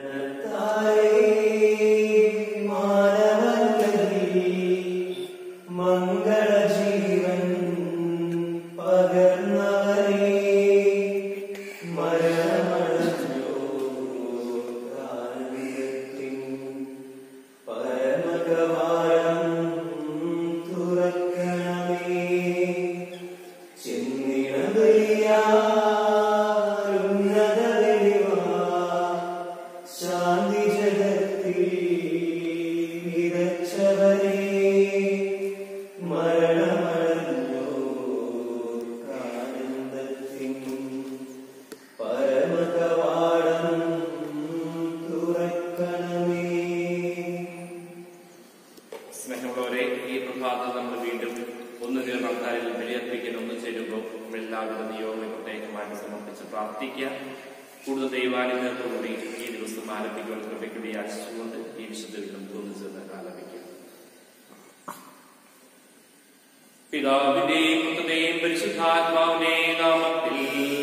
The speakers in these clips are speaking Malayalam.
മംഗളജീവൻ പകർന്നവരേ മരണമടഞ്ഞോ കാരുണ്യത്തിൻ പരമകവാടം തുറക്കണമേ ചെന്നിടവയ്യാരുന്നത വെളിവാ ശാന്തി ജഗത്തിൽ വിതച്ചവരേ മരണമടഞ്ഞോ കാനന്ദത്തിൻ പരമകവാടം തുറക്കണമേ സ്നേഹമുള്ളവരെ ഈ പ്രഭാതം നമ്മൾ വീണ്ടും ഒന്ന് ചേർന്ന ആൾക്കാരിൽ ബലിയർപ്പിക്കാൻ ഒന്ന് ചേരുമ്പോൾ എല്ലാവിധ നിയോഗങ്ങളും പ്രത്യേകമായിട്ട് സമർപ്പിച്ച് പ്രാർത്ഥിക്കുക കൂടുതൽ ദൈവാനുഗ്രഹത്തോടുകൂടി ഈ ദിവസം ആരംഭിക്കുവാൻ കൃപയ്ക്ക് യാചിച്ചുകൊണ്ട് ഈ വിശുദ്ധയിൽ നമുക്ക് ഒന്ന് ചേർന്ന് ആലപിക്കാം പിതാവിന്റെയും പുത്രന്റെയും പരിശുദ്ധാത്മാവിന്റെയും നാമത്തിൽ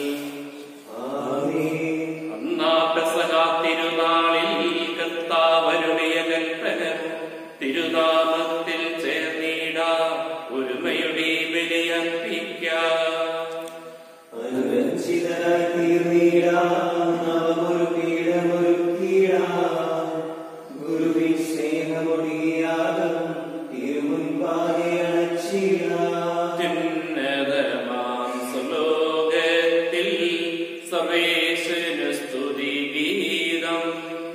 ആമേൻ അന്നാ പെസഹ തിരുനാളിൽ കർത്താവരുடைய കൽപ്പന തിരുനാമത്തിൽ ചേർന്നിട ഒരുമയുടെ ബലിയർപ്പിക്കാം അനുരഞ്ജിതരായി തീർന്നീടാം നവമൊരു പീഠമൊരുക്കീടാം ഗുരുവിൻ സ്നേഹമൊടിയാകും തിരുമുൻപാകെ അണച്ചിടാം തിന്നതമാം സുലോകത്തിൽ സർവേശ്വര സ്തുതി ഗീതം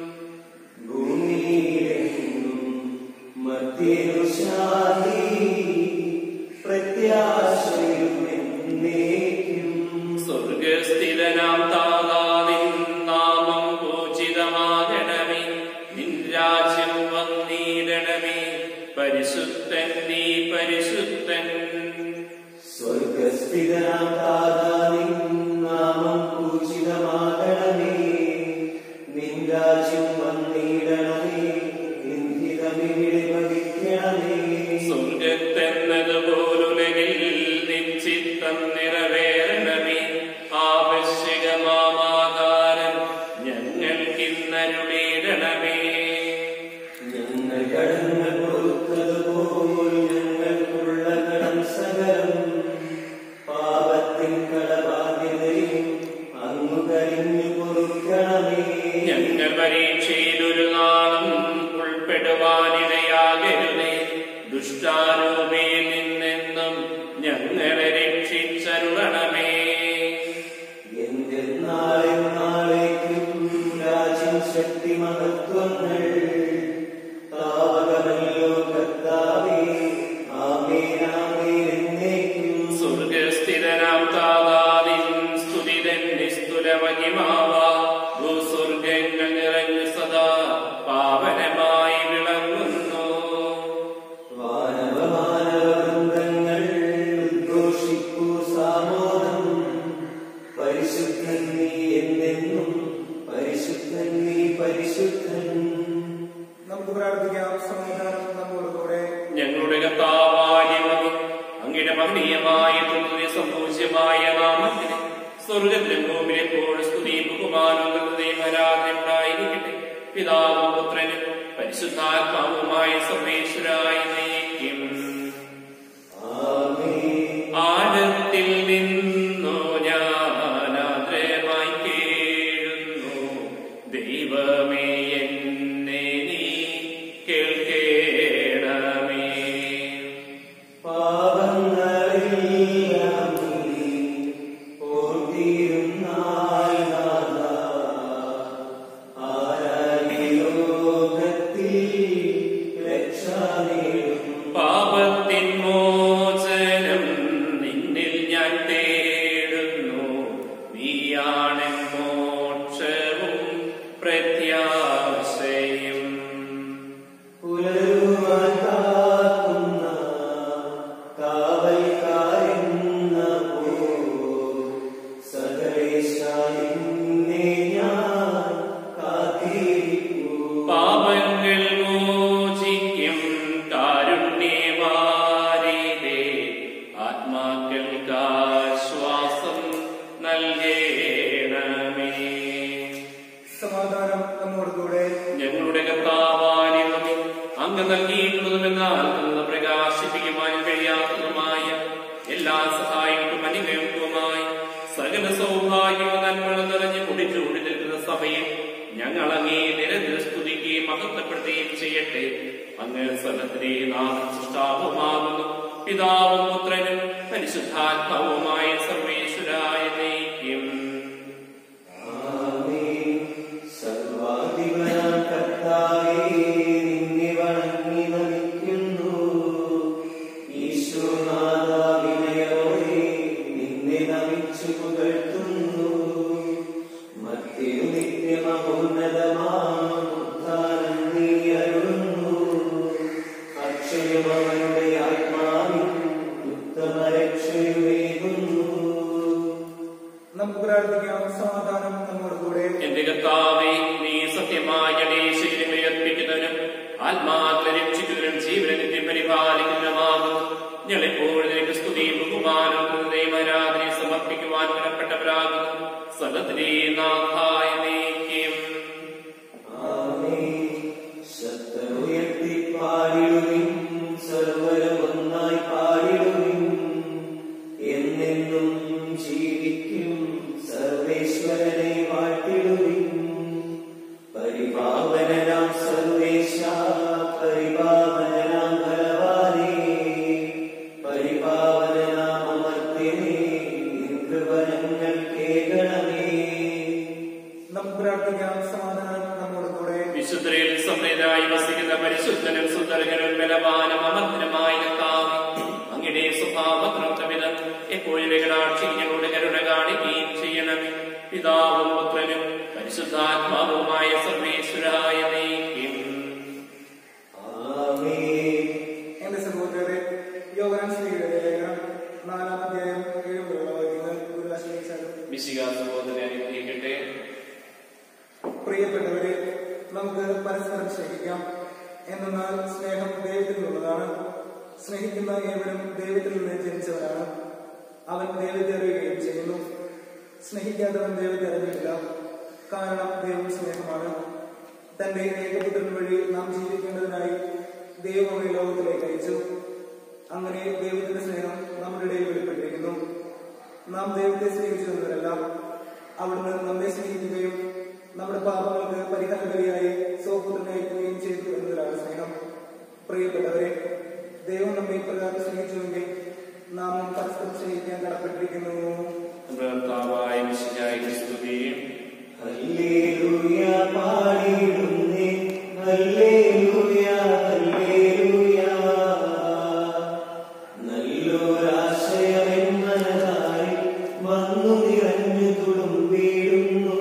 ഭൂമിയിലെങ്ങും മധ്യേനു ശാന്തി പ്രത്യാശയുമെന്നേക്കും സ്വർഗസ്ഥിതനാം താതാവിൻ നാമം പൂജിതമാകണമേ നിൻ രാജ്യം വന്നിടണമേ പരിശുദ്ധൻ നീ പരിശുദ്ധൻ സ്വർഗസ്ഥിതനാം താതാവിൻ നാമം പൂജിതമാകണമേ നിൻ രാജ്യം വന്നിടണമേ നിൻഹിതമിവിടെ ഭവിക്കണമേ സ്വർഗത്തെന്നതുപോലുലകിൽ നിശ്ചിത്തം നിറവേറണമേ ആവശ്യകമാകാരം ഞങ്ങൾക്കിന്നരുളിടണമേ ഞങ്ങൾ കടങ്ങൾ പൊറുത്തതുപോൽ ഞങ്ങൾക്കുള്ള കടം സകലം പാപത്തിൻ കടബാധ്യതയും അങ്ങു കഴിഞ്ഞു പൊറുക്കണമേ ഞങ്ങൾ പരീക്ഷയിൽ ഒരു നാളും ഉൾപ്പെടുവാനിടയാകരുതേ ദുഷ്ടാരൂപയിൽ നിന്നെന്നും ഞങ്ങളെ രക്ഷിച്ചരുളണമേ എന്റെ നാളെ നാളേക്കും രാജ്യം ശക്തി മഹത്വങ്ങൾ താവകമല്ലോ കർത്താവേ ആമേനാമേൻ എന്നേക്കും സ്വർഗസ്ഥിതനാം താതാവിൻ സ്തുതിതൻ നിസ്തുല മഹിമാവ ഭൂസ്വർഗങ്ങൾ നിറഞ്ഞു സദാ പാവനമായി വിളങ്ങുന്നു വാനവമാനവൃന്ദങ്ങൾ ഉദ്ഘോഷിക്കൂ സാമോദം പരിശുദ്ധൻ നീ എന്നെന്നും പരിശുദ്ധൻ നീ പരിശുദ്ധൻ നമുക്ക് പ്രാർത്ഥിക്കാം സമാധാനം നമ്മോട് കൂടെ ഞങ്ങളുടെ കർത്താവായമതി അങ്ങയുടെ മഹനീയമായ തുല്യ സംഭൂജ്യമായ നാമത്തിന് സ്വർഗത്തിലും ഭൂമിയിലെപ്പോൾ സ്തുതി ബഹുമാനം ദൈവരാജ്യമുണ്ടായിരിക്കട്ടെ പിതാവും പുത്രനും പരിശുദ്ധാത്മാവുമായ സർവേശ്വരായി നയിക്കും ആമേൻ ആഴത്തിൽ നിന്നു ഞാനാദ്രമായി കേഴുന്നു ദൈവമേ എന്നെ നീ കേൾക്കേണമേ പാപങ്ങളെല്ലാം നീ ഓർത്തിരുന്നാൽ നാഥാ, ആരായി ലോകത്തിൽ രക്ഷ നേടും സകല സൗഭാഗ്യവും നന്മകളും നിറഞ്ഞു കുടിച്ചുകൂടി നിൽക്കുന്ന സഭയെ ഞങ്ങൾ അങ്ങേ നിരന്തര സ്തുതിക്കുകയും മഹത്വപ്പെടുത്തുകയും ചെയ്യട്ടെ അങ്ങ് സ്വലത്തിലെ നാഥ സൃഷ്ടാവുമാകുന്നു പിതാവും പുത്രനും പരിശുദ്ധാത്മാവുമായ സർവേശ്വരായ നയിക്കും ആമേൻ. സർവാധിപനാം കർത്താവേ, നിന്നെ വണങ്ങി നമിക്കുന്നു. ഈശോനാഥാ, വിനയോടെ നിന്നെ നമിച്ചു പുകഴ്ത്തുന്നു. മധ്യു നിത്യമഹോന്നതമാം ഉദ്ധാനം നീ അരുളുന്നു. അക്ഷയമവനുടെ ആത്മാവിൻ ഉത്തമരക്ഷയുമേകുന്നു നമുക്ക് പ്രാർത്ഥിക്കാം സമാധാനം നമ്മോട് കൂടെ എന്റെ കർത്താവേ നീ സത്യമായ ഗണേശനെ ഉയർപ്പിക്കുന്നവനും ആത്മാക്കളെ രക്ഷിക്കുന്നവനും ജീവനെ നിത്യം പരിപാലിക്കുന്നതുമാകുന്നു ഞങ്ങളെപ്പോഴും നിനക്ക് സ്തുതിയും ബഹുമാനവും ദൈവരാധനയെ സമർപ്പിക്കുവാൻ വിലപ്പെട്ടവരാകുന്നു സ്ഥലത്തിലെ നാഥായ നീക്കും ആമേൻ. ശബ്ദമുയർത്തി പാടിടുവിൻ, സർവ്വരും ഒന്നായി പാടിടുവിൻ. എന്നെന്നും ജീവിക്കും സർവേശ്വരനെ വാഴ്ത്തിടുവിൻ പരിപാവനനാം സർവേശ പരിപാവനനാം ബലവാനേ പരിപാവനനാം അമർത്യനേ കൃപനങ്ങൾ കേൾക്കണമേ നമുക്ക് പ്രാർത്ഥിക്കാം സമാധാനം നമ്മോട് കൂടെ വിശുദ്ധരിൽ സമൃദ്ധരായി വസിക്കുന്ന പരിശുദ്ധനും സുന്ദരകനും ബലവാനും അമർത്തനുമായ കർത്താവ് അങ്ങയുടെ സ്വഭാവത്രമിത് എപ്പോഴും കടാക്ഷി ഞങ്ങളുടെ കരുണ കാണിക്കുകയും ചെയ്യണമേ പിതാവും പുത്രനും പരിശുദ്ധാത്മാവുമായ സർവേശ്വരായ നീക്കും ആമേൻ എന്റെ സഹോദരരെ യോഗനാൻ സ്ത്രീകളുടെ ലേഖനം നാലാം അധ്യായം ഏഴ് മുതലുള്ള വാക്യങ്ങൾ ഒരു ആശ്രയിച്ചാലും മിശിക സഹോദരനെ അനുഗ്രഹിക്കട്ടെ പ്രിയപ്പെട്ടവരെ നമുക്ക് പരസ്പരം സ്നേഹിക്കാം എന്നാൽ സ്നേഹം ദൈവത്തിൽ നിന്നുള്ളതാണ് സ്നേഹിക്കുന്ന ഏവരും ദൈവത്തിൽ നിന്ന് ജനിച്ചവരാണ് അവൻ ദൈവത്തെ അറിയുകയും ചെയ്യുന്നു സ്നേഹിക്കാത്തവൻ ദൈവത്തെ അറിഞ്ഞിട്ടില്ല കാരണം ദൈവം സ്നേഹമാണ് തന്റെ ഏകപുത്രൻ വഴി നാം ജീവിക്കേണ്ടതിനായി ദൈവം അവരെ ലോകത്തിലേക്ക് അയച്ചു അങ്ങനെ ദൈവത്തിന്റെ സ്നേഹം നമ്മുടെ ഇടയിൽ വെളിപ്പെട്ടിരിക്കുന്നു നാം ദൈവത്തെ സ്നേഹിച്ചിരുന്നവരല്ല അവിടുന്ന് നമ്മെ സ്നേഹിക്കുകയും നമ്മുടെ പാപങ്ങൾക്ക് പരിഹാരബലിയായി സ്വപുത്രനെ അയക്കുകയും ചെയ്തു എന്നതിലാണ് സ്നേഹം പ്രിയപ്പെട്ടവരെ ദൈവം നമ്മെ ഇപ്രകാരം സ്നേഹിച്ചുവെങ്കിൽ നാം പരസ്പരം സ്നേഹിക്കാൻ കടപ്പെട്ടിരിക്കുന്നു നമ്മുടെ കർത്താവായ മിശിഹായ്ക്ക് സ്തുതിയും ഹല്ലേലൂയ പാടിയിടുന്നേ ഹല്ലേലൂയ ഹല്ലേലൂയ നല്ലൊരാശയമെൻ മനതായി വന്നു നിറഞ്ഞു തുളുമ്പിടുന്നു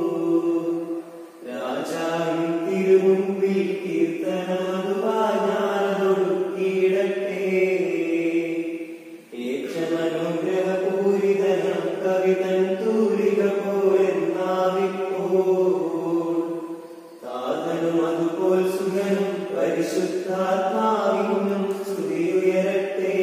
രാജാവിൻ തിരുമുൻപിൽ കീർത്തനമതുവായി ഞാനതൊടുക്കിയിടട്ടെ ഏറ്റമനുഗ്രഹപൂരിതനം കവിതൻ തൂലിക പോലെന്നാവിപ്പോൾ താതനും അതുപോൽ സുഖനും പരിശുദ്ധാത്മാവിനും സ്തുതിയുയരട്ടെ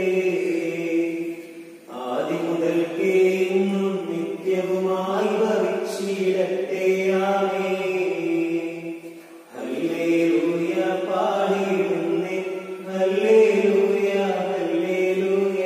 ആദി മുതൽക്കേ ഇന്നും നിത്യവുമായി ഭവിച്ചിടട്ടെ ആമേ ഹല്ലേലൂയ പാടിയിടുന്നേ ഹല്ലേലൂയ ഹല്ലേലൂയ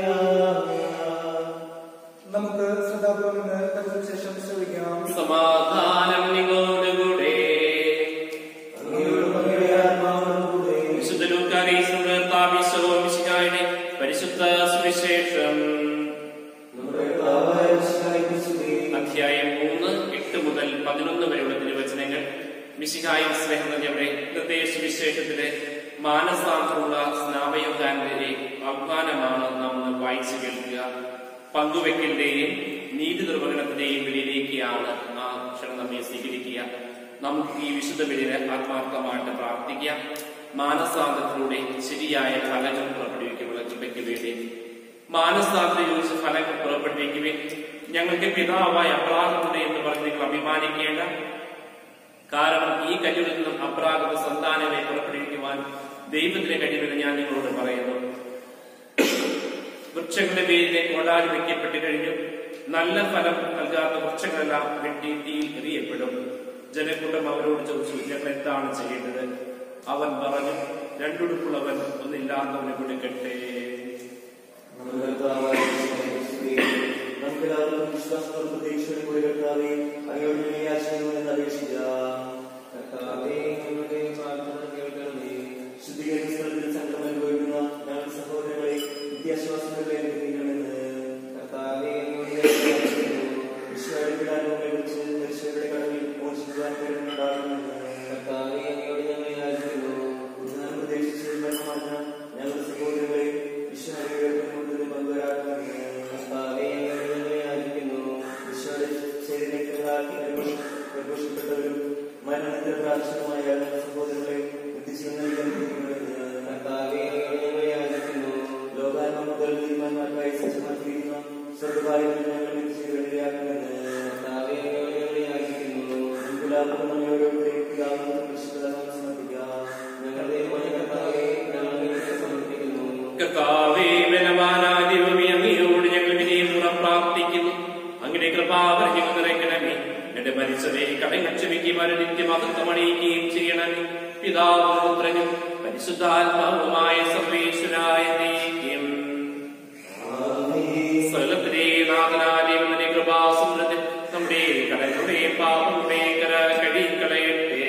നമുക്ക് ശ്രദ്ധാപൂർവ്വം ഇന്ന് ശേഷം ശ്രമിക്കാം സമാധാനം നിങ്ങളോടുകൂടെ അങ്ങയോട് അങ്ങയുടെ ആത്മാവോടുകൂടെ വിശുദ്ധ ലൂക്കാരീസ് കർത്താവിശോ മിശിഹായുടെ പരിശുദ്ധ സുവിശേഷം നമ്മുടെ കർത്താവായ മിശിഹായ്ക്ക് സ്തുതി. അധ്യായം മൂന്ന് എട്ട് മുതൽ പതിനൊന്ന് വരെയുള്ള തിരുവചനങ്ങൾ മിശിഹായി സ്നേഹം നിറഞ്ഞവരെ ഇന്നത്തെ സുവിശേഷത്തിലെ മാനസാന്തരമുള്ള സ്നാപയോഗ്യാന്റെ ആഹ്വാനമാണ് നാം ഇന്ന് വായിച്ചു കേൾക്കുക പങ്കുവെക്കലിന്റെയും നീതി നിർവഹണത്തിന്റെയും വിലയിലേക്കാണ് ആ ക്ഷണം നമ്മെ സ്വീകരിക്കുക നമുക്ക് ഈ വിശുദ്ധ ബലിയെ ആത്മാർത്ഥമായിട്ട് പ്രാർത്ഥിക്കാം മാനസാന്തരത്തിലൂടെ ശരിയായ ഫലങ്ങൾ പുറപ്പെടുവിക്കുള്ള കൃപയ്ക്ക് വേണ്ടി മാനസാന്തര യോജിച്ച ഫലങ്ങൾ പുറപ്പെടുവിക്കുവിൻ ഞങ്ങൾക്ക് പിതാവായ അപ്രാഗമുണ്ട് എന്ന് പറഞ്ഞ് നിങ്ങൾ അഭിമാനിക്കേണ്ട കാരണം ഈ കല്ലിൽ നിന്നും അപ്രാകൃത സന്താനങ്ങളെ പുറപ്പെടുവിക്കുവാൻ ദൈവത്തിന് കഴിയുമെന്ന് ഞാൻ നിങ്ങളോട് പറയുന്നു വൃക്ഷങ്ങളുടെ പേരിലെ കൊടാലി വെക്കപ്പെട്ട് കഴിഞ്ഞു നല്ല ഫലം നൽകാത്ത വൃക്ഷങ്ങളെല്ലാം വെട്ടി തീയിൽ എറിയപ്പെടും ജനക്കൂട്ടം അവരോട് ചോദിച്ചു ഞങ്ങൾ എന്താണ് ചെയ്യേണ്ടത് അവൻ പറഞ്ഞു രണ്ടുടുപ്പുള്ളവൻ ഒന്നില്ലാത്തവന് കൊടുക്കട്ടെ നമ്മുടെ കർത്താവായ മിശിഹായ്ക്ക് സ്തുതി. നമുക്ക് ഞങ്ങൾക്കെല്ലാവർക്കും വിശ്വാസത്തോടും പ്രതീക്ഷയോടും കൂടി കർത്താവേ അങ്ങയോട് ഞങ്ങൾ യാചിക്കണമെന്ന് അപേക്ഷിക്കാം കർത്താവേ ഞങ്ങളുടെ പ്രാർത്ഥന കേൾക്കണമേ ശുദ്ധീകരണ സ്ഥലത്തിൽ സംഘം അനുഭവിക്കുന്ന ഞങ്ങളുടെ സഹോദരങ്ങളെ വിദ്യാശ്വാസങ്ങളെ അനുഗ്രഹിക്കണമെന്ന് കർത്താവേ ഞങ്ങളുടെ യാചിക്കുന്നു. വിശ്വാസപ്പെടാനുകളെ കുറിച്ച് മനുഷ്യരുടെ കടവിൽ മോചിക്കുവാൻ ഉണ്ടാകണമെന്ന് കർത്താവേ അങ്ങയോട് ഞങ്ങൾ യാചിക്കുന്നു ഞാൻ പ്രതീക്ഷിച്ച് മരണമല്ല ഞങ്ങളുടെ സഹോദരങ്ങളെ വിശ്വാസികളുടെ കൂടുതൽ പങ്കുവരാക്കണമെന്ന് കർത്താവേ അങ്ങയോട് ഞങ്ങൾ യാചിക്കുന്നു വിശ്വാസ ശരീരങ്ങളാക്കി പരിപോഷിപ്പെട്ടവരും മരണത്തിൽ പ്രാർത്ഥനമായ ഞങ്ങളുടെ സഹോദരങ്ങളെ ബുദ്ധിജീവനം അനുഗ്രഹിക്കണമെന്ന് കർത്താവേ അങ്ങയോട് ഞങ്ങൾ യാചിക്കുന്നു ലോകാരംഭം മുതൽ തീരുമാനമാർക്കായി സജ്ജമാക്കിയിരിക്കുന്ന സ്വർഗകാര്യങ്ങൾ ഞങ്ങൾ ബുദ്ധിജീവനിലാക്കണമെന്ന് കർത്താവേ അങ്ങയോട് ഞങ്ങൾ യാചിക്കുന്നു നമുക്കെല്ലാവർക്കും നമ്മയോടുകൂടി പിതാവിനും പരിശുദ്ധനാമം സമർപ്പിക്കാം ഞങ്ങളുടെ മോനെ കർത്താവേ ഞങ്ങൾ നിനക്ക് സമർപ്പിക്കുന്നു കർത്താവേ ബലവാനായ ദൈവമേ അങ്ങയോട് ഞങ്ങൾ വിനയപൂർവ്വം പ്രാർത്ഥിക്കുന്നു അങ്ങയുടെ കൃപാവരം ഞങ്ങൾ നിറയ്ക്കണമേ എന്റെ മരിച്ചവരെ കടങ്ങൾ ക്ഷമിക്കുവാനും നിത്യമഹത്വം അണിയിക്കുകയും ചെയ്യണമേ പിതാവും പുത്രനും പരിശുദ്ധാത്മാവുമായ സർവേശ്വരായ ദൈവം സ്വലത്തിലെ നാഥനാലിവന്റെ കൃപാസമൃദ്ധി നമ്മുടെ കടകളുടെ പാപങ്ങളുടെ കര കഴിക്കളയട്ടെ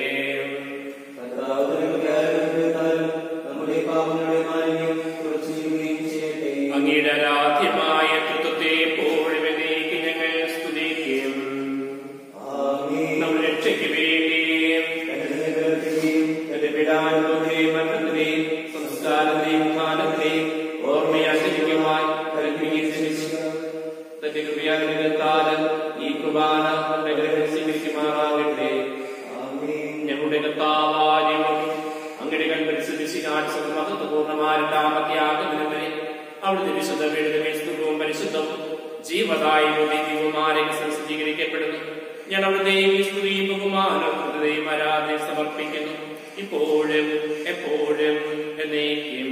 നമ്മുടെ പാപങ്ങളുടെ മാലിന്യം കുറച്ചു ചെയ്യട്ടെ അങ്ങയുടെ ആരാധ്യമായ തൃത്വത്തെ എപ്പോഴും എന്നേക്കും ഞങ്ങൾ സ്തുതിക്കും ആമേൻ നമ്മുടെ രക്ഷയ്ക്ക് വേണ്ടി കരുണകരത്തെയും എന്റെ പിടാനുഭവത്തെയും മരണത്തിനെയും സംസ്കാരത്തെയും കാലത്തെയും ഓർമ്മയാചരിക്കുവാൻ കൽപ്പിക്കുകയും ശ്രമിച്ചു തന്റെ കൃപയാനുഗ്രഹത്താല് ഈ കുർബാന നഗരങ്ങൾ സ്വീകരിക്കുമാറാകട്ടെ ആമേൻ ഞങ്ങളുടെ കർത്താവായ അങ്ങയുടെ കൺപരിശുദ്ധിശിനാട് മഹത്വപൂർണ്ണമായ രണ്ടാമത്യാകുന്നതിന് വരെ അവിടുത്തെ വിശുദ്ധ വീടുതമേ സ്തുതവും പരിശുദ്ധവും ജീവദായകവും ദൈവവുമായ സജ്ജീകരിക്കപ്പെടുന്നു ഞാൻ അവിടുത്തെയും സ്തുതിയും ബഹുമാനവും ഹൃദയം ആരാധന സമർപ്പിക്കുന്നു ഇപ്പോഴും എപ്പോഴും എന്നേക്കും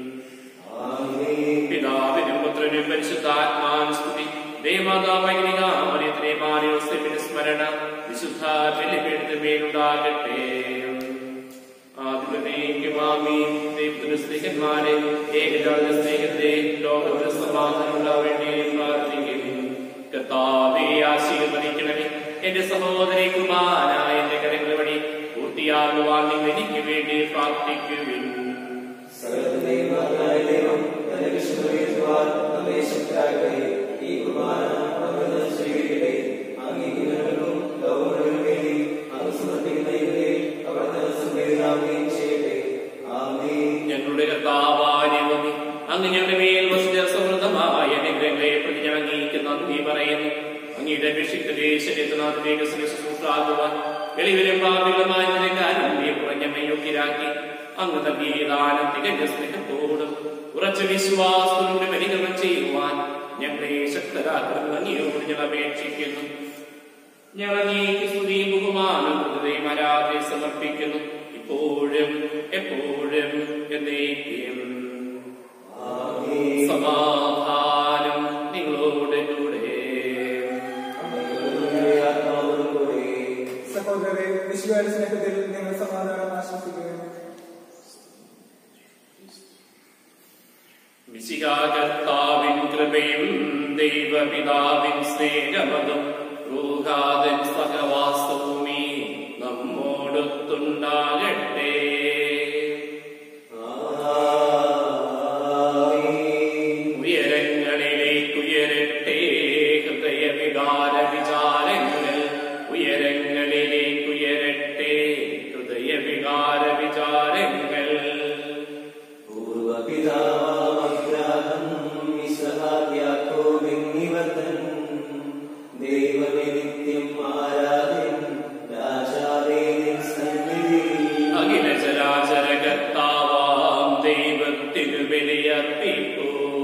ആമേൻ പിതാവിനും പുത്രനും പരിശുദ്ധാത്മാവിനും സ്തുതി ദേവമാതാവൈനികാമര്യത്തിനെ മാറിയോസെഫിന്റെ സ്മരണ വിശുദ്ധ ബലിപീഠത്തിന് മേലുണ്ടാകട്ടെ ആദിപതേക്കുമാമി ദൈവത്തിന്റെ സ്നേഹന്മാരെ ഏകജാത സ്നേഹത്തെ ലോകത്തിന് സമാധാനം ഉണ്ടാവേണ്ടി പ്രാർത്ഥിക്കുന്നു കർത്താവെ ആശീർവദിക്കണമേ എന്റെ സഹോദരി കുമാരായ എന്റെ കരങ്ങൾ വഴി പൂർത്തിയാകുവാൻ നിങ്ങൾ എനിക്ക് വേണ്ടി പ്രാർത്ഥിക്കുവിൻ സകലത്തിന്റെയും നാഥനായ ദൈവം തന്റെ വിശുദ്ധ നമ്മെ ശക്തരാക്കട്ടെ ഈ കുർബാന അവിടുന്ന് സ്വീകരിക്കട്ടെ അങ്ങേക്ക് ഞങ്ങൾക്കും ലോകമുഴുവനും വേണ്ടി അങ്ങ് സമർപ്പിക്കുന്ന ഇവരെ അവിടുന്ന് സംവേദനാവുകയും ചെയ്യട്ടെ ആമേൻ ഞങ്ങളുടെ കർത്താവാര്യവമി അങ്ങ് ഞങ്ങളുടെ മേൽ വസിച്ച സമൃദ്ധമായ അനുഗ്രഹങ്ങളെ പ്രതി ഞാൻ അങ്ങേക്ക് നന്ദി പറയുന്നു അങ്ങയുടെ അപേക്ഷിക്കുന്ന ദേശനാഥിലേക്ക് ശുശ്രൂഷാകുവാൻ എളിവരും പാപികളുമായ നിലക്കാരും കുറഞ്ഞ യോഗ്യരാക്കി അങ്ങ് നൽകിയ ദാനം തികഞ്ഞ സ്നേഹത്തോടും ഉറച്ച വിശ്വാസത്തോടെ പരികരണം ചെയ്യുവാൻ ഞങ്ങളെ ശക്തരാക്കണം അങ്ങയോട് ഞങ്ങൾ അപേക്ഷിക്കുന്നു ഞങ്ങൾ അങ്ങേക്ക് സ്തുതിയും ബഹുമാനം ഹൃദയം ആരാധന സമർപ്പിക്കുന്നു ഇപ്പോഴും എപ്പോഴും എന്നേക്കും സമാധാനം നിങ്ങളോട് കൂടെ അങ്ങയുടെ ആത്മാവോടും കൂടെ സഹോദരരെ വിശ്വാസ സ്നേഹത്തിൽ നിങ്ങൾ സമാധാനം ആശംസിക്കുകയും വിശികാകർത്താവിൻ കൃപയും ദൈവപിതാവിൻ സ്നേഹമതും റൂഹാദൻ സഹവാസവുമീ നമ്മോടൊത്തുണ്ടാകട്ടെ ഉയരങ്ങളിലേക്കുയരട്ടെ ഹൃദയവികാര വിചാരങ്ങൾ ഉയരങ്ങളിലേക്കുയരട്ടെ ഹൃദയവികാര വിചാരങ്ങൾ പൂർവപിതാവാഗ്രാഹം വിശ്വഹാദ്യാക്കോവിന്നിവർത്തൻ ദൈവമേ നിത്യം ആരാധ്യൻ രാജാവേ നിൻ സന്നിധിയിൽ അഖില ചരാചര കർത്താവാം ദൈവത്തിനു ബലിയർപ്പിക്കൂ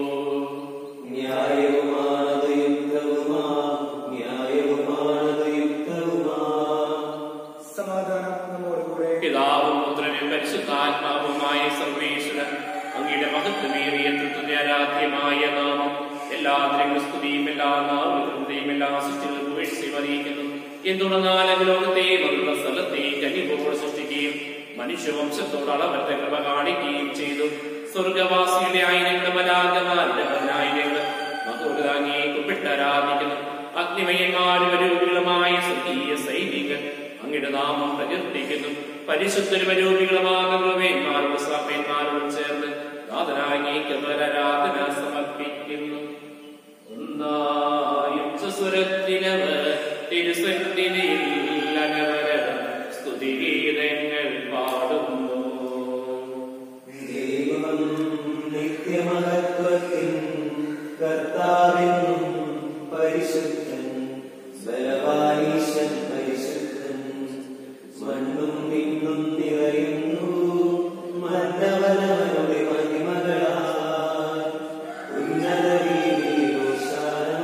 ന്യായവുമാണത് യുക്തവുമാ ന്യായവുമാണത് യുക്തവുമാ സമാധാനം നമ്മോടുകൂടെ പിതാവും പുത്രനും പരിശുദ്ധാത്മാവുമായ സർവേശ്വരൻ അങ്ങയുടെ മഹത്വമേറിയ തൃത്വത്തെ ആരാധ്യമായ നാമം എല്ലാ ആദരങ്ങളും സ്തുതിയും എല്ലാ നാമങ്ങളുടെയും എല്ലാ സൃഷ്ടികൾക്കും വീഴ്ചയും അറിയിക്കുന്നു എന്തുടർന്നാൽ ലോകത്തെയും അവരുടെ സ്ഥലത്തെയും കനിപോട് സൃഷ്ടിക്കുകയും മനുഷ്യവംശത്തോട് അളവറ്റ കൃപ കാണിക്കുകയും ചെയ്തു സ്വർഗവാസിയുടെ ആയിരങ്ങളും അനാഥമാരുടെ പതിനായിരങ്ങൾ കൂടുതൽ അങ്ങേ കുപ്പിട്ടാരാധിക്കുന്നു അഗ്നിമയന്മാരും രൂപികളുമായ സ്വർഗീയ സൈനികർ അങ്ങയുടെ നാമം പ്രകീർത്തിക്കുന്നു പരിശുദ്ധരും രൂപികളുമാകുന്നവന്മാരോട് സഭയന്മാരോട് ചേർന്ന് നാഥനാങ്ങേക്ക് ആരാധന സമർപ്പിക്കുന്നു ഒന്നായും സ്വരത്തിനവർ തിരുസന്നിധിയിൽ അനവരതം സ്തുതിഗീതങ്ങൾ പാടുന്നു ദൈവം നിത്യമഹത്വത്തിൻ കർത്താവെന്നും പരിശുദ്ധൻ ബലവാനീശൻ പരിശുദ്ധൻ മണ്ണും വിണ്ണും നിറയുന്നു മന്നവനവനുടെ മഹിമകളാൽ ഉന്നത രീതിയിലോശാന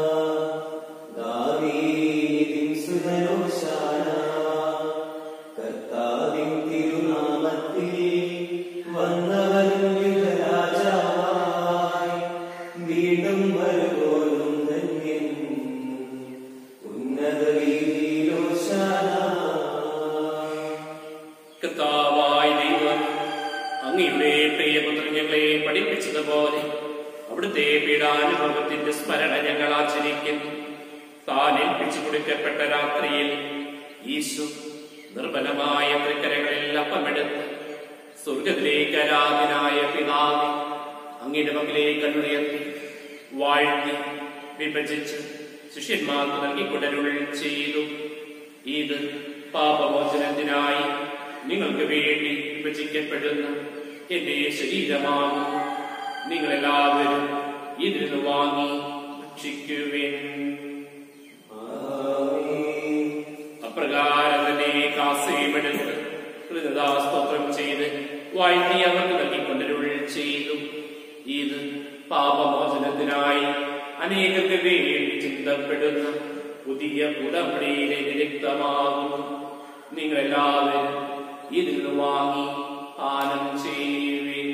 ദാവീദിൻ സുതനോശാന കർത്താവിൻ തിരുനാമത്തിൽ വന്നവനും യുഗരാജാവായി വീണ്ടും വരുവോനും ധന്യൻ ഉന്നത കർത്താവായ ദൈവം അങ്ങയുടെ പ്രിയപുത്രൻ ഞങ്ങളെ പഠിപ്പിച്ചതുപോലെ അവിടുത്തെ പീഡാനുഭവത്തിന്റെ സ്മരണ ഞങ്ങൾ ആചരിക്കുന്നു താൻ ഏൽപ്പിച്ചു കൊടുക്കപ്പെട്ട രാത്രിയിൽ ഈശു നിർബലമായ തൃക്കരകളിൽ അപ്പമെടുത്ത് സ്വർഗത്തിലേക്ക് ആരാധനായ പിതാവ് അങ്ങയുടെ മകിലേക്ക് കണ്ണുയർത്തി വാഴ്ത്തി വിഭജിച്ച് ശിഷ്യന്മാർക്ക് നൽകിക്കൊണ്ടരുൾ ചെയ്തു ഇത് പാപമോചനത്തിനായി നിങ്ങൾക്ക് വേണ്ടി വിഭജിക്കപ്പെടുന്ന എന്റെ ശരീരമാകുന്നു നിങ്ങളെല്ലാവരും ഇതിൽ നിന്ന് വാങ്ങി ഭക്ഷിക്കുവിൻ അപ്രകാരം തന്നെ കാസയുമെടുത്ത് കൃതദാസ്തോത്രം ചെയ്ത് വാഴ്ത്തി അവർക്ക് നൽകിക്കൊണ്ടരുൾ ചെയ്തു ഇത് പാപമോചനത്തിനായി അനേകർക്ക് വേണ്ടി ചിന്തപ്പെടുന്ന പുതിയ ഉടമ്പടിയിലെ രക്തമാകുന്നു നിങ്ങളെല്ലാവരും ഇതിൽ നിന്ന് വാങ്ങി പാനം ചെയ്യുവിൻ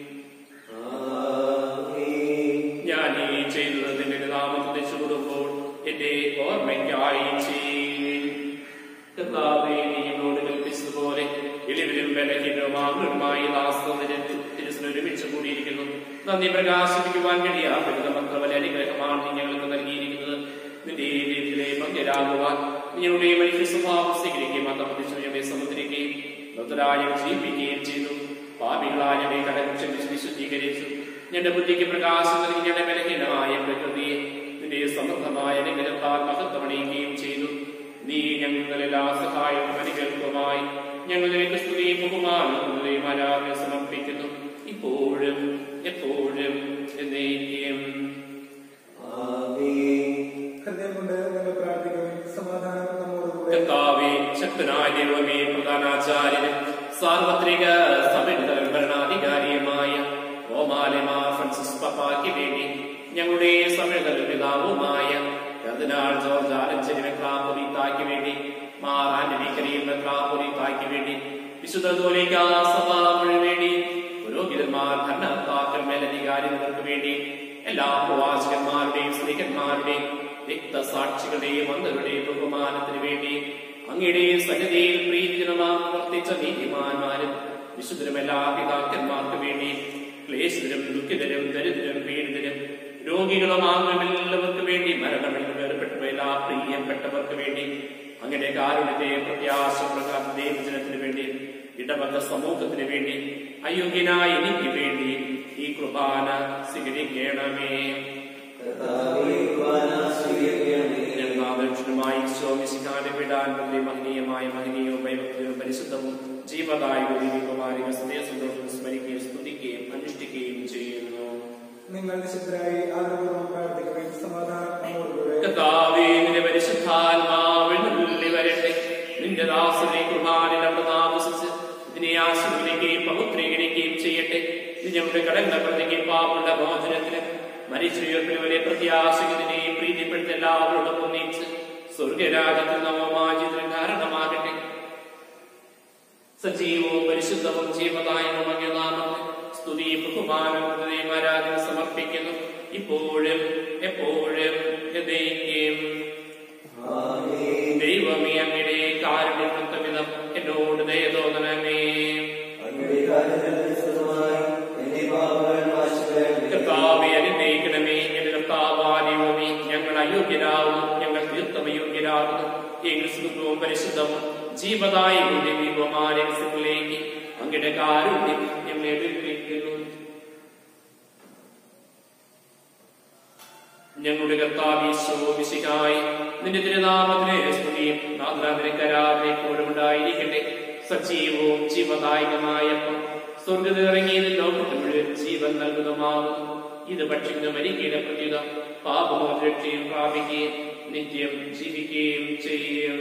ഞാൻ ഈ ചെയ്തത് നിന്റെ നാമത്തെ ചൂടുമ്പോൾ എന്റെ ഓർമ്മയ്ക്കായി ചെയ്യുവിൻ കർത്താവേ നീ എന്നോട് കൽപ്പിച്ചതുപോലെ എളിവരും ബലഹീനവുമായി തിരുസിന് ഒരുമിച്ച് കൂടിയിരിക്കുന്നു നന്ദി പ്രകാശിപ്പിക്കുവാൻ കഴിയാത്ത മക്കളെ അനുഗ്രഹമാണ് നീ ഞങ്ങൾക്ക് നൽകിയിരിക്കുന്നത് നിന്റെ രീതിയിലെ പങ്കരാകുവാൻ നിങ്ങളുടെ മനുഷ്യ സ്വഭാവം സ്വീകരിക്കുകയും അതമതിച്ചു ഞങ്ങളെ സമുദ്രിക്കുകയും നൃത്തരായ ജീവിപ്പിക്കുകയും ചെയ്തു പാപികളായ ഞങ്ങളെ കടൽ ക്ഷമിച്ച് വിശുദ്ധീകരിച്ചു ഞങ്ങളുടെ ബുദ്ധിക്ക് പ്രകാശം നൽകി ഞങ്ങളുടെ ബലഹീനമായ പ്രകൃതിയെ നിന്റെ സമൃദ്ധമായ അനുഗ്രഹത്താൽ മഹത്വമണിയുകയും ചെയ്തു നീ ഞങ്ങളെല്ലാ സഹായവും അനുഗ്രഹവുമായി ഞങ്ങൾ നിനക്ക് സ്തുതിയും ബഹുമാനവും ആരാധന സമർപ്പിക്കുന്നു ഇപ്പോഴും എപ്പോഴും എന്നേക്കും ഹൃദയം കൊണ്ട് ഞങ്ങൾ പ്രാർത്ഥിക്കുകയും സമാധാനം നമ്മോടുകൂടെ കർത്താവേ ശക്തനായ ദൈവമേ പ്രധാനാചാര്യനും സാർവത്രിക സഭയുടെ ഭരണാധികാരിയുമായ ഓമാലമാ ഫ്രാൻസിസ് പപ്പായ്ക്ക് വേണ്ടി ഞങ്ങളുടെ സഭയുടെ പിതാവുമായ കർദിനാൾ ജോർജ് ആലഞ്ചരി മെത്രാപൊലീത്തായ്ക്ക് വേണ്ടി മാർ ആന്റണി കരീം മെത്രാപൊലീത്തായ്ക്ക് വേണ്ടി വിശുദ്ധ തോലിക സഭ മുഴുവൻ വേണ്ടി പുരോഹിതന്മാർ ഭരണകർത്താക്കൾ മേലധികാരികൾക്ക് വേണ്ടി എല്ലാ പ്രവാചകന്മാരുടെയും സ്ത്രീകന്മാരുടെയും രക്തസാക്ഷികളുടെയും അന്ധരുടെയും ബഹുമാനത്തിന് വേണ്ടി അങ്ങയുടെ സന്നിധിയിൽ പ്രീതിജനമാം പ്രവർത്തിച്ച നീതിമാന്മാരും വിശുദ്ധരും എല്ലാ പിതാക്കന്മാർക്ക് വേണ്ടി ക്ലേശിതരും ദുഃഖിതരും ദരിദ്രരും പീഡിതരും രോഗികളുമാകും എല്ലാവർക്ക് വേണ്ടി മരണമിൽ വേർപെട്ട എല്ലാ പ്രിയപ്പെട്ടവർക്ക് വേണ്ടി അങ്ങനെ കാരുണ്യത്തെ പ്രത്യാശ പ്രകാരം ദൈവജനത്തിന് വേണ്ടി ഇടവക സമൂഹത്തിന് വേണ്ടി അയോഗ്യനായ എനിക്ക് വേണ്ടി ഈ കുർബാന സ്വീകരിക്കണമേ ജന്മാദക്ഷണമായി സ്വാമിശിഖാന്റെ വിടാൻ വളരെ മഹനീയമായ മഹനീയവും ഭയഭക്തിയും പരിശുദ്ധവും ജീവദായകവും ദീപകുമാരിക സന്ദേശവും സ്മരിക്കുകയും സ്തുതിക്കുകയും അനുഷ്ഠിക്കുകയും ചെയ്യുന്നു നിങ്ങൾ നിശബ്ദരായി ആദരപൂർവ്വം പ്രാർത്ഥിക്കുകയും സമാധാനം നമ്മോടുകൂടെ കർത്താവേ നിന്റെ പരിശുദ്ധാത്മാവിനുള്ളി വരട്ടെ നിന്റെ ദാസനെ കുർബാനിൽ അവിടെ താമസിച്ച് ഇതിനെ ആശീർവദിക്കുകയും പവിത്രീകരിക്കുകയും ചെയ്യട്ടെ ഇത് ഞങ്ങളുടെ കടങ്ങളുടെ പ്രതിക്ക് പാപുള്ള മോചനത്തിന് മരിച്ചുയർപ്പിനെ പ്രത്യാശകതിനെ പ്രീതിപ്പെടുത്ത എല്ലാവരോടും ഒന്നിച്ച് സ്വർഗരാജ്യത്തിൽ നവമാജിത്തിന് കാരണമാകട്ടെ സജീവവും പരിശുദ്ധവും ജീവദായകവും അങ്ങേ നാമത്തിൽ സ്തുതിയും ബഹുമാനവും ആരാധന സമർപ്പിക്കുന്നു ഇപ്പോഴും എപ്പോഴും എന്നേക്കും. ദൈവമേ അങ്ങയുടെ കാരുണ്യം വിധം എന്നോട് ദയ തോന്നണമേ കർത്താവെ അനുഗ്രഹിക്കണമേ എന്റെ കർത്താവായ അയോഗ്യരാകുന്നു ഏകസ്വത്വവും പരിശുദ്ധവും ജീവതായി ദീപമാനസിലേക്ക് അങ്ങയുടെ കാരുണ്യം ഞങ്ങളെ വിളിപ്പിക്കുന്നു ഞങ്ങളുടെ കർത്താവീശോ വിശികായി നിന്റെ തിരുനാമത്തിലെ സ്തുതിയും നാഥാവിനെ കരാറിനെ എപ്പോഴും ഉണ്ടായിരിക്കട്ടെ സജീവവും ജീവദായകമായ സ്വർഗത്തിൽ ഇറങ്ങിയത് ലോകത്തിന് മുഴുവൻ ജീവൻ നൽകുന്നതുമാകുന്നു ഇത് ഭക്ഷിക്കുന്ന മരിക്കുന്ന പ്രത്യുത പാപമോക്ഷയും പ്രാപിക്കുകയും നിത്യം ജീവിക്കുകയും ചെയ്യും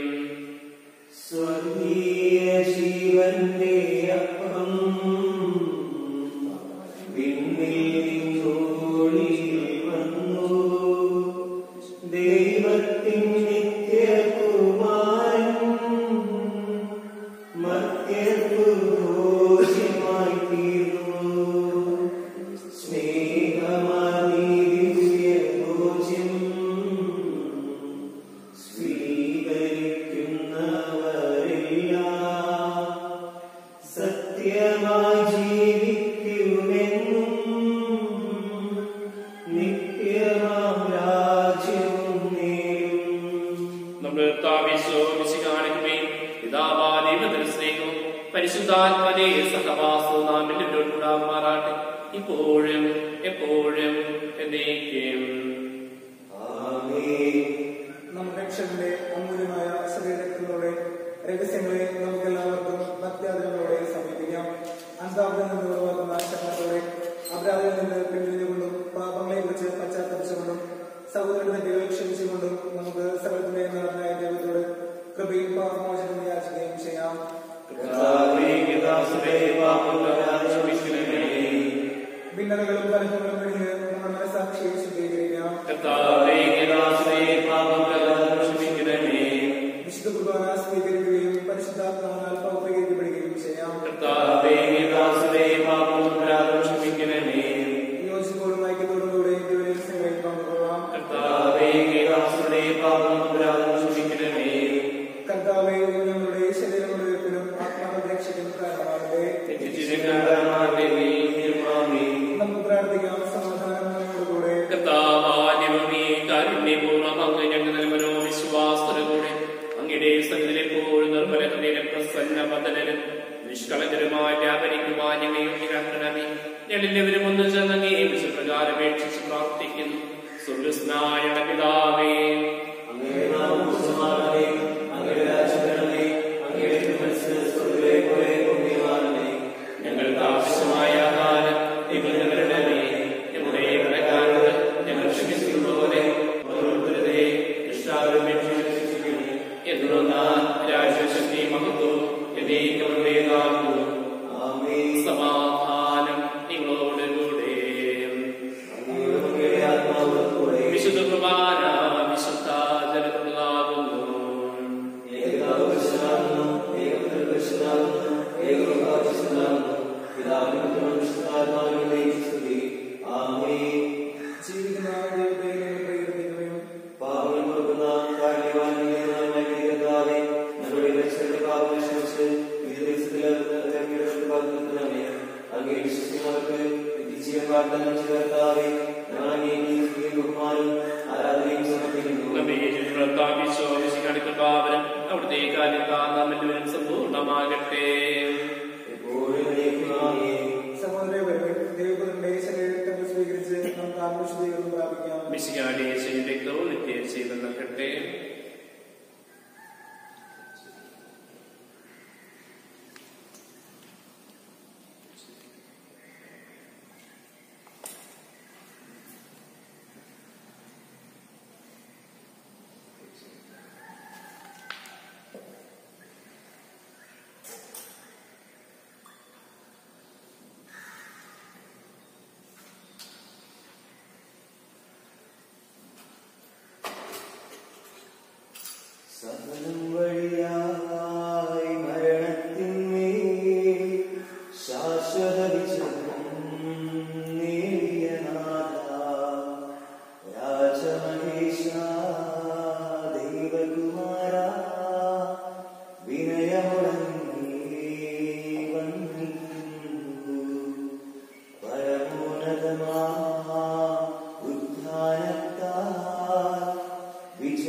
സ്വർഗീയ ജീവന്റെ അപ്പം വിണ്ണിൽ നിന്നോളിൽ വന്നു ദൈവത്തിൻ നിത്യകുമാരൻ മർത്യർക്കു ദോഷ്യമായി തീർന്നു സ്നേഹമാനീ ദിവ്യഭോജ്യം സ്വീകരിക്കുന്നവരെല്ലാം സത്യമായി ജീവിക്കുമെന്നും നിത്യമാം രാജ്യവും നേടും നമ്മുടെ കർത്താവീശോ വിശികാണിക്കുകയും പിതാവാദൈവത്തിന് സ്നേഹവും പരിശുദ്ധാത്മനെ സഹവാസവും നാം എല്ലാവരോടും ഉണ്ടാകുമാറാട്ടെ ഇപ്പോഴും എപ്പോഴും എന്നേക്കും ആമേൻ നമ്മുടെ രക്ഷകന്റെ അമൂല്യമായ ശരീരത്തിലൂടെ രഹസ്യങ്ങളെ നമുക്കെല്ലാവർക്കും ഭക്ത്യാദരങ്ങളോടെ സമീപിക്കാം അന്താപത്തിൽ നിന്ന് ഉളവാക്കുന്ന ശരണത്തോടെ അപരാധിൽ നിന്ന് പിന്തിരിഞ്ഞുകൊണ്ടും പാപങ്ങളെ കുറിച്ച് പശ്ചാത്തപിച്ചുകൊണ്ടും സഹോദരന്റെ ദൈവം ക്ഷമിച്ചുകൊണ്ടും നമുക്ക് സകലത്തിന്റെ നടനായ ദൈവത്തോട് കൃപയും പാപമോചനം യാചിക്കുകയും ചെയ്യാം കർത്താവേ, പിതാസുരേ, പാപങ്ങളാൽ ക്ഷമിക്കണമേ. ഭിന്നതകളും കലഹങ്ങളും കഴിഞ്ഞ് നമ്മുടെ മനസാക്ഷിയെ ശുദ്ധീകരിക്കാം കർത്താവേ പിതാസുരേ, പാപങ്ങളാൽ ക്ഷമിക്കണമേ. വിശുദ്ധ കുർബാന സ്വീകരിക്കുകയും പരിശുദ്ധാത്മാവിനാൽ പൗത്രീകരിക്കപ്പെടുകയും ചെയ്യാം കർത്താവേ പിതാസുരേ, പാപങ്ങളാൽ ക്ഷമിക്കണമേ. യോജിപ്പോടും ഐക്യത്തോടും കൂടെ ദിവരഹസ്യങ്ങളിൽ പങ്കുകൊള്ളാം കർത്താവേ പിതാസുരേ, പാപങ്ങളാൽ ക്ഷമിക്കണമേ. കർത്താവെ ഞങ്ങളുടെ ശരീരങ്ങളുടെ ഉയർപ്പിനും ആത്മാവരക്ഷയ്ക്കും കാരണമാകട്ടെ നിത്യജീവനായ ദൈവമേ, നമുക്ക് പ്രാർത്ഥിക്കാം സമാധാനം നമ്മോട് കൂടെ കർത്താവാദ്യമേ കാരുണ്യപൂർവ്വം അങ്ങ് ഞങ്ങളുടെ മനോവിശ്വാസത്തോടെ അങ്ങയുടെ സന്നിധിയിലെപ്പോഴും നിർമ്മല ഹൃദയം പ്രസന്ന പതനനും നിഷ്കളങ്കരുമായി വ്യാപരിക്കുവാൻ ഞങ്ങളെ യോഗ്യരാക്കണമേ ഞങ്ങളെല്ലാവരും ഒന്ന് ചേർന്ന് അങ്ങേ വിശുപ്രകാരം അപേക്ഷിച്ച് പ്രാർത്ഥിക്കുന്നു സ്വർഗസ്നായ പിതാവേ അങ്ങയുടെ നാമം പൂജിതമാകണമേ. അങ്ങയുടെ രാജ്യം വരണമേ. അങ്ങയുടെ തിരുമനസ്സ് സ്വർഗ്ഗത്തിലെ പോലെ ഭൂമിയിലുമാകണമേ. ഞങ്ങൾക്ക് ആവശ്യമായ ആഹാരം നിങ്ങൾ ഞങ്ങളുടെ മേൽ ഞങ്ങളുടെ കടക്കാരോട് ഞങ്ങൾ ക്ഷമിക്കുന്നതുപോലെ ഓരോരുത്തരുടെ ഇഷ്ടാപേക്ഷിക്കുന്നു എന്നാൽ രാജശക്തി മഹത്വം എന്നേക്കുള്ളതാകുന്നു ആമേൻ. സമാധാനം നിങ്ങളോട് കൂടെ അങ്ങയുടെ അങ്ങയുടെ ആത്മാവോടുകൂടെ വിശുദ്ധ കുർബാന വിശുദ്ധ ജനത്തിലാകുന്നു ഏകപിതാവ് പരിശുദ്ധനാകുന്നു. ഏകപുത്രൻ പരിശുദ്ധനാകുന്നു. ഏകരൂപ പരിശുദ്ധനാകുന്നു. പിതാവിനും പുത്രനും പരിശുദ്ധാത്മാവിനും സ്തുതി. ആമേൻ. ജീവിക്കുന്ന ദൈവത്തെ ഞങ്ങൾ പ്രകീർത്തിക്കുകയും പാപങ്ങൾ പൊറുക്കുന്ന കാരുണ്യവാനായ ദൈവമേ, കർത്താവേ, ഞങ്ങളുടെ രക്ഷകന്റെ പാപങ്ങൾ ക്ഷമിച്ച് ഈ ദിവസത്തിൽ അങ്ങയുടെ പകർത്തണമേ. അങ്ങയെ വിശ്വസിക്കുന്നവർക്ക് നിത്യജീവൻ വാഗ്ദാനം ചെയ്ത കർത്താവേ, ഞങ്ങൾ അങ്ങേക്ക് സ്തുതിയും ബഹുമാനവും ആരാധനയും സമർപ്പിക്കുന്നു. അവിടുത്തെ കാര്യത്താൽ നാം എല്ലാവരും സമ്പൂർണ്ണമാകട്ടെ എപ്പോഴും എന്നേക്കും ആമേൻ. സഹോദര വരുവൻ ദൈവത്തിന്റെ ശരീരത്തെ സ്വീകരിച്ച് നമുക്ക് ആത്മശുദ്ധീകരണം പ്രാപിക്കാം മിശികാടെ രക്തവും നിത്യ ചെയ്ത് നൽകട്ടെ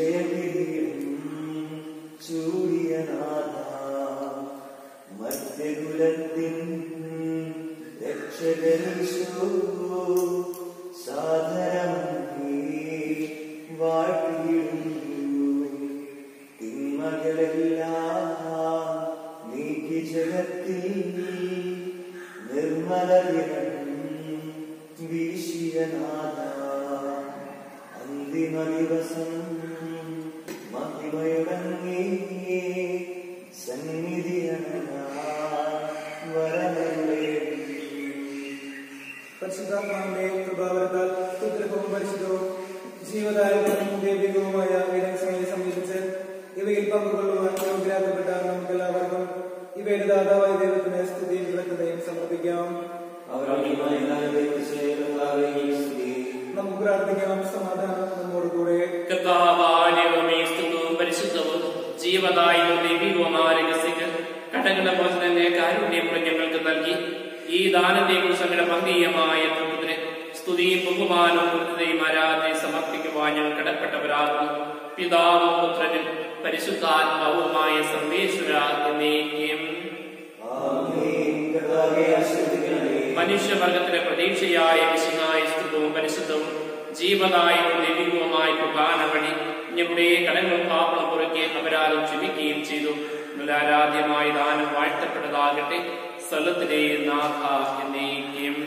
ജയകിരീടം ചൂടിയ നാഥ മധ്യകുലത്തിൻ രക്ഷകരീശോ സാധനമേ വാഴ്ത്തിയിടുന്നു തിന്മകളെല്ലാം നീക്കി ജഗത്തിൽ നിർമ്മലവിരം വീശിയ നാഥ അന്തിമ ദിവസം മഹിമയുടങ്ങി സന്നിധിയണ വരമല്ലേ പരിശുദ്ധാത്മാവിന്റെ കൃപാവരത്താൽ പുത്രവും പരിശുദ്ധവും ജീവദായകവും ദൈവികവുമായ വിരക്ഷണയെ സമീപിച്ച് ഇവയിൽ പങ്കുകൊള്ളുവാൻ യോഗ്യരാക്കപ്പെട്ട നമുക്കെല്ലാവർക്കും ഇവയുടെ ദാതാവായ ദൈവത്തിന് സ്തുതിയും കൃതജ്ഞതയും സമർപ്പിക്കാം നമുക്ക് പ്രാർത്ഥിക്കാം സമാധാനം നമ്മോട് കൂടെ കർത്താവായവമേ സ്തുതവും പരിശുദ്ധവും ജീവദായകവും ദൈവികവുമായ രഹസ്യങ്ങൾ കടങ്ങളുടെ മോചനനെ കാരുണ്യമുള്ള ഞങ്ങൾക്ക് നൽകി ഈ ദാനത്തെ കുറിച്ച് അങ്ങയുടെ ഭംഗീയമായ തത്വത്തിന് സ്തുതിയും ബഹുമാനവും കൃതയും ആരാധനയും സമർപ്പിക്കുവാൻ ഞങ്ങൾ കടപ്പെട്ടവരാകുന്നു പിതാവും പുത്രനും പരിശുദ്ധാത്മാവുമായ സർവേശ്വര എന്നേക്കും മനുഷ്യവർഗത്തിന്റെ പ്രതീക്ഷയായ വിശുദ്ധായ സ്തുതവും പരിശുദ്ധവും ജീവനായവും ദൈവികവുമായ പ്രധാന വഴി ഞങ്ങളുടെ കടങ്ങൾ പാപണം കുറയ്ക്കുകയും അപരാധം ക്ഷമിക്കുകയും ചെയ്തു ആരാധ്യമായ ദാനം വാഴ്ത്തപ്പെട്ടതാകട്ടെ സ്ഥലത്തിലെ നാഥ എന്നേക്കും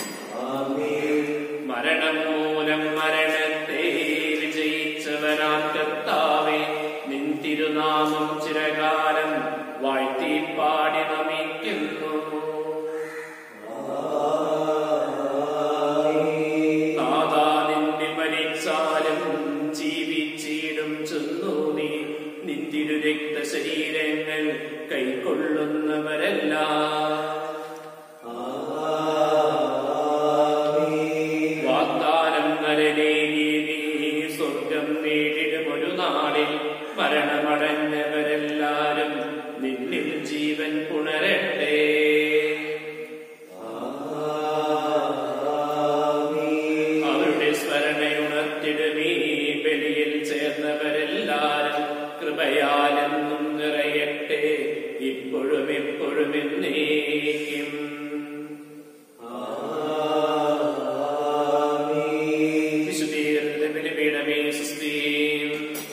മരണം മൂലം മരണത്തെ വിജയിച്ചവനാൻ കർത്താവേ നിൻ തിരുനാമം ചിരകാലം വാഴ്ത്തി പാടി നമിക്കുന്നു നാഥാ നിന്നെ മരിച്ചാലും ജീവിച്ചിടും ചെന്നു നീ നിന്തിരു രക്തശരീരങ്ങൾ കൈക്കൊള്ളുന്നവരല്ല വാഗ്ദാനം നരനേകി നീ സ്വർഗം നേടിടും ഒരു നാളിൽ മരണമടഞ്ഞവരെല്ലാരും നിന്നിൽ ജീവൻ പുണരട്ടെ അവരുടെ സ്മരണയുണർത്തിടുമീ ബലിയിൽ ചേർന്നവരെല്ലാരും കൃപയാലെന്നും നിറയട്ടെ ഇപ്പോഴും എപ്പോഴും എന്നേക്കും വിശുദ്ധീകരണത്തിന്റെ ബലിപീഠമേ സുസ്ഥീം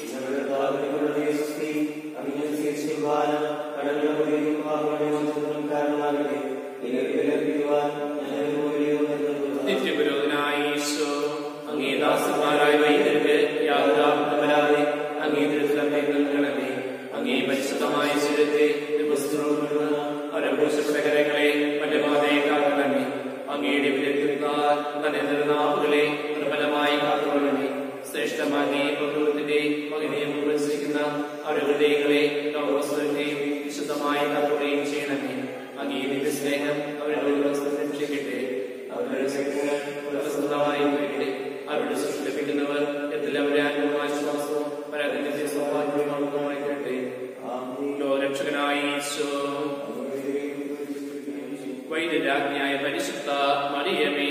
നിത്യപുരോധനായ ഈശോ അങ്ങേദാസന്മാരായ വൈദ്യർക്ക് യാതൊരാപത്തും വരാതെ അങ്ങേ ദുരിതമേ നൽകണമേ അങ്ങേ പരിശുദ്ധമായ ശരീരത്തെ അവരഭൂഷപ്പെട്ട കരങ്ങളെ മറ്റമാതെ കാക്കണമേ അങ്ങയുടെ വിലയിരുത്താൽ തന്നെ നിർനാവുകളെ പ്രബലമായി കാത്തുകൊള്ളണമേ ശ്രേഷ്ഠമാകിയ പ്രകൃതത്തിന്റെ മകനെ പ്രവേശിക്കുന്ന അവരുടെ ഹൃദയങ്ങളെ ലോകവസ്തുവിന്റെയും വിശുദ്ധമായി കാത്തുകയും ചെയ്യണമേ അങ്ങേ ദിവ്യ സ്നേഹം അവരുടെ ഒരു വസ്തു രക്ഷിക്കട്ടെ അവരുടെ ശക്തികൾ സ്വന്തമായി ഉപയോഗിക്കട്ടെ അവരുടെ സൃഷ്ടി ലഭിക്കുന്നവർ എല്ലാവരും ആശ്വാസവും പരാതിന്റെ സൗഭാഗ്യമായിക്കട്ടെ ലോകരക്ഷകനായ ഈശോ വൈദ്യരാജ്ഞായ പരിശുദ്ധ മറിയമേ